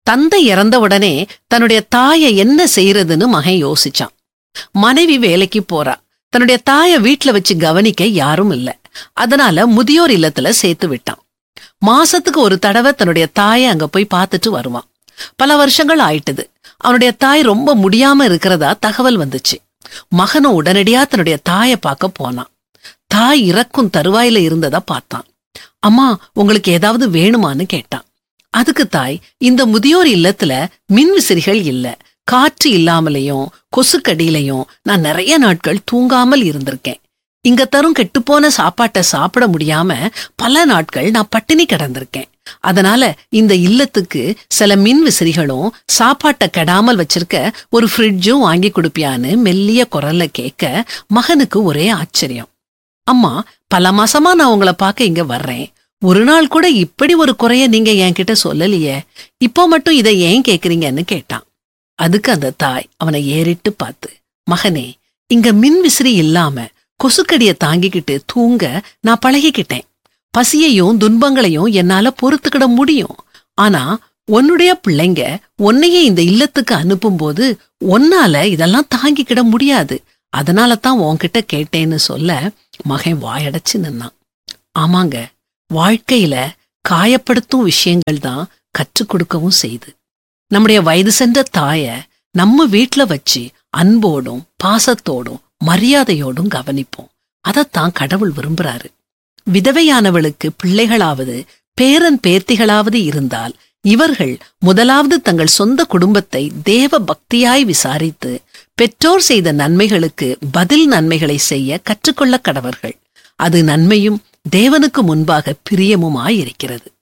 தந்தை இறந்த உடனே தன்னுடைய தாயை என்ன செய்யறதுன்னு மகன் யோசிச்சான் மனைவி வேலைக்கு போறா தன்னுடைய தாயை வீட்ல வச்சு கவனிக்க யாரும் இல்ல அதனால முதியோர் இல்லத்துல சேர்த்து விட்டான் மாசத்துக்கு ஒரு தடவை தன்னுடைய தாயை அங்க போய் பார்த்துட்டு வருவான் பல வருஷங்கள் ஆயிட்டுது அவனுடைய தாய் ரொம்ப முடியாம இருக்கிறதா தகவல் வந்துச்சு மகனும் உடனடியா தன்னுடைய தாயை பார்க்க போனான் தாய் இறக்கும் தருவாயில இருந்ததா பார்த்தான் அம்மா உங்களுக்கு ஏதாவது வேணுமான்னு கேட்டான் அதுக்கு தாய் இந்த முதியோர் இல்லத்துல மின்விசிறிகள் இல்ல காற்று இல்லாமலையும் கொசுக்கடியிலையும் நான் நிறைய நாட்கள் தூங்காமல் இருந்திருக்கேன் இங்க தரும் கெட்டுப்போன சாப்பாட்டை சாப்பிட முடியாம பல நாட்கள் நான் பட்டினி கிடந்திருக்கேன் அதனால இந்த இல்லத்துக்கு சில மின் விசிறிகளும் சாப்பாட்டை கெடாமல் வச்சிருக்க ஒரு ஃப்ரிட்ஜும் வாங்கி கொடுப்பியான்னு மெல்லிய குரல்ல கேட்க மகனுக்கு ஒரே ஆச்சரியம் அம்மா பல மாசமா நான் உங்களை பார்க்க இங்க வர்றேன் ஒரு நாள் கூட இப்படி ஒரு குறைய நீங்க என்கிட்ட சொல்லலையே இப்போ மட்டும் இதை ஏன் கேக்குறீங்கன்னு கேட்டான் அதுக்கு அந்த தாய் அவனை ஏறிட்டு பார்த்து மகனே இங்க மின் விசிறி இல்லாம கொசுக்கடிய தாங்கிக்கிட்டு தூங்க நான் பழகிக்கிட்டேன் பசியையும் துன்பங்களையும் என்னால பொறுத்துக்கிட முடியும் ஆனா உன்னுடைய பிள்ளைங்க உன்னையே இந்த இல்லத்துக்கு அனுப்பும்போது உன்னால இதெல்லாம் தாங்கிக்கிட முடியாது அதனால தான் உன்கிட்ட கேட்டேன்னு சொல்ல மகன் வாயடைச்சு நின்னான் ஆமாங்க வாழ்க்கையில காயப்படுத்தும் விஷயங்கள் தான் கற்றுக் கொடுக்கவும் செய்து நம்முடைய வயது சென்ற தாய நம்ம வீட்ல வச்சு அன்போடும் பாசத்தோடும் மரியாதையோடும் கவனிப்போம் அதத்தான் கடவுள் விரும்புறாரு விதவையானவளுக்கு பிள்ளைகளாவது பேரன் பேர்த்திகளாவது இருந்தால் இவர்கள் முதலாவது தங்கள் சொந்த குடும்பத்தை தேவ பக்தியாய் விசாரித்து பெற்றோர் செய்த நன்மைகளுக்கு பதில் நன்மைகளை செய்ய கற்றுக்கொள்ள கடவர்கள் அது நன்மையும் தேவனுக்கு முன்பாக பிரியமுமாயிருக்கிறது